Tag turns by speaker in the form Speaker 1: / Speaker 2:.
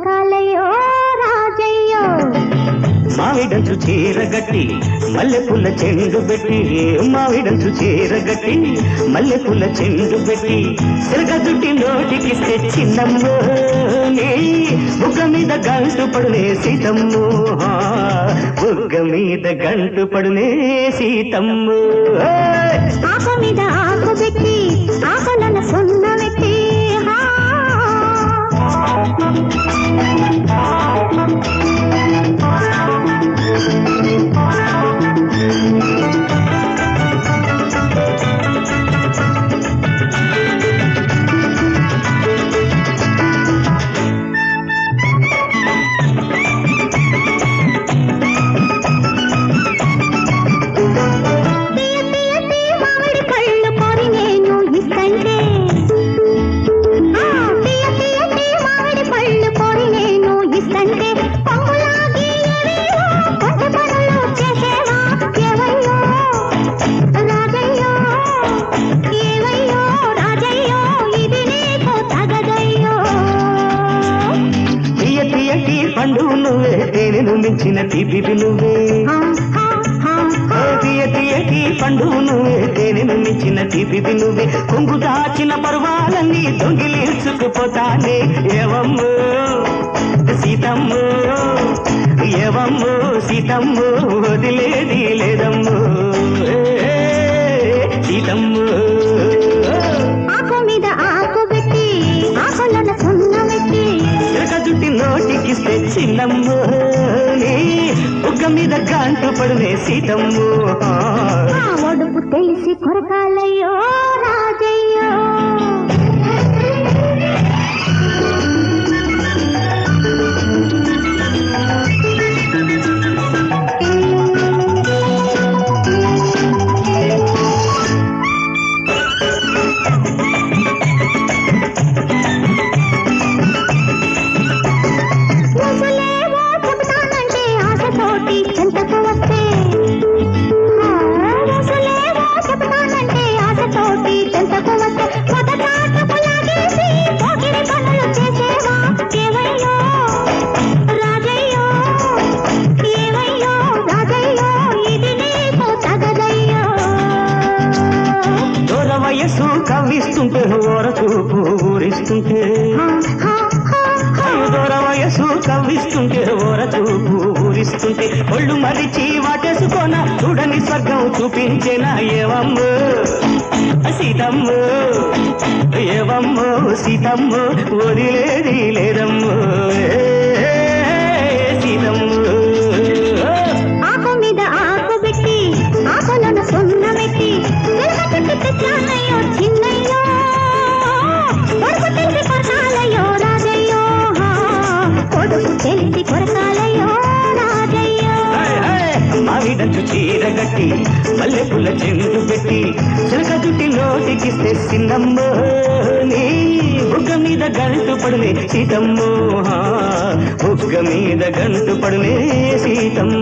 Speaker 1: కొరకాలయ్యో రాజయ్యో
Speaker 2: మావిడంచు చీరగట్టి మల్లెపూల చెండు పెట్టి మావిడంచు చీరగట్టి మల్లెపూల చెండు పెట్టి సిరగ జుట్టి నోటికిస్తే చిన్నమ్మో నీ బుగ్గ మీద గంటు పడునే సీతమ్ము ఆ, బుగ్గ మీద గంటు పడునే సీతమ్ము ఏయ్!
Speaker 1: ఆకు మీద ఆకు పెట్టి ఆకులను సున్న పెట్టి హా. తీయ తీయ తీయ మామిడి పళ్ళు కోరి నేను ఇస్తంటే ఆ, తీయ తీయ తీయ మామిడి పళ్ళు కోరి నేను ఇస్తంటే పొంగులాగి ఏవేవో కొత్త పనులు చేసేవా ఏవయ్యో రాజయ్యో ఏవయ్యో రాజయ్యో ఇది నీకు తగదయ్యో
Speaker 2: తీయ తీయటి పండు నువ్వే తేనెను మించిన తీపి నువ్వే
Speaker 1: హా, హా, హా, హా.
Speaker 2: ఓ తీయ తీయటి పండు నువ్వే తేనెను మించిన తీపి నువ్వే కొంగు దాచిన పర్వాలన్నీ దొంగిలించుకుపోతానే ఏవమ్ము సీతమ్ము ఏవమ్ము సీతమ్ము వదిలేది లేదమ్ము ఏ, సీతమ్ము
Speaker 1: ఆకు మీద ఆకు పెట్టి ఆకులను సున్న పెట్టి
Speaker 2: చిలక జుట్టి నోటికిస్తే చిన్నమ్ము నీ బుగ్గ మీద గంటు పడునే సీతమ్ము
Speaker 1: ఆ ఒడుపు తెలిసి కొరకాలయ్యో రాజయ్యో ఊసులేవో చెబుతానంటే ఆశతోటి చెంతకు వస్తే ఆ, ఊసులేవో చెబుతానంటే ఆశతోటి చెంతకు వస్తే మొదటాటకు లాగేసి పోకిరి పనులు చేసేవా ఏవయ్యో రాజయ్యో ఏవయ్యో రాజయ్యో ఇది నీకు తగదయ్యో
Speaker 2: దూర వయస్సు కవ్విస్తుంటే ఓర చూపు ఊరిస్తుంటే
Speaker 1: హా, హా, హా, హా.
Speaker 2: అయ్యో దూర వయస్సు కవ్విస్తుంటే ఓర చూపు ఊరిస్తుంటే ఒళ్ళు మరిచి వాటేసుకోన చూడని స్వర్గం చూపించేనా ఏవమ్ము సీతమ్ము ఏవమ్ము సీతమ్ము వదిలేది లేదమ్ము ఏ, సీతమ్ము
Speaker 1: ఆకు మీద ఆకు పెట్టి ఆకులను సున్న పెట్టి వెలుగ చుట్టి తెచ్చానయ్యో చిన్నయ్యో కొడుకు తెలిసి కొరకాలయ్యో రాజయ్యో హా. కొడుకు తెలిసి కొరకాలయ్యో రాజయ్యో
Speaker 2: మావిడంచు చీర గట్టి మల్లె పుల్ల చెండు పెట్టి చిలక జుట్టి నోటికిస్తే సిన్నమ్మో నీ బుగ్గ మీద గంటు పడునే సీతమ్మో హా, బుగ్గ మీద గంటు పడునే సీతమ్మ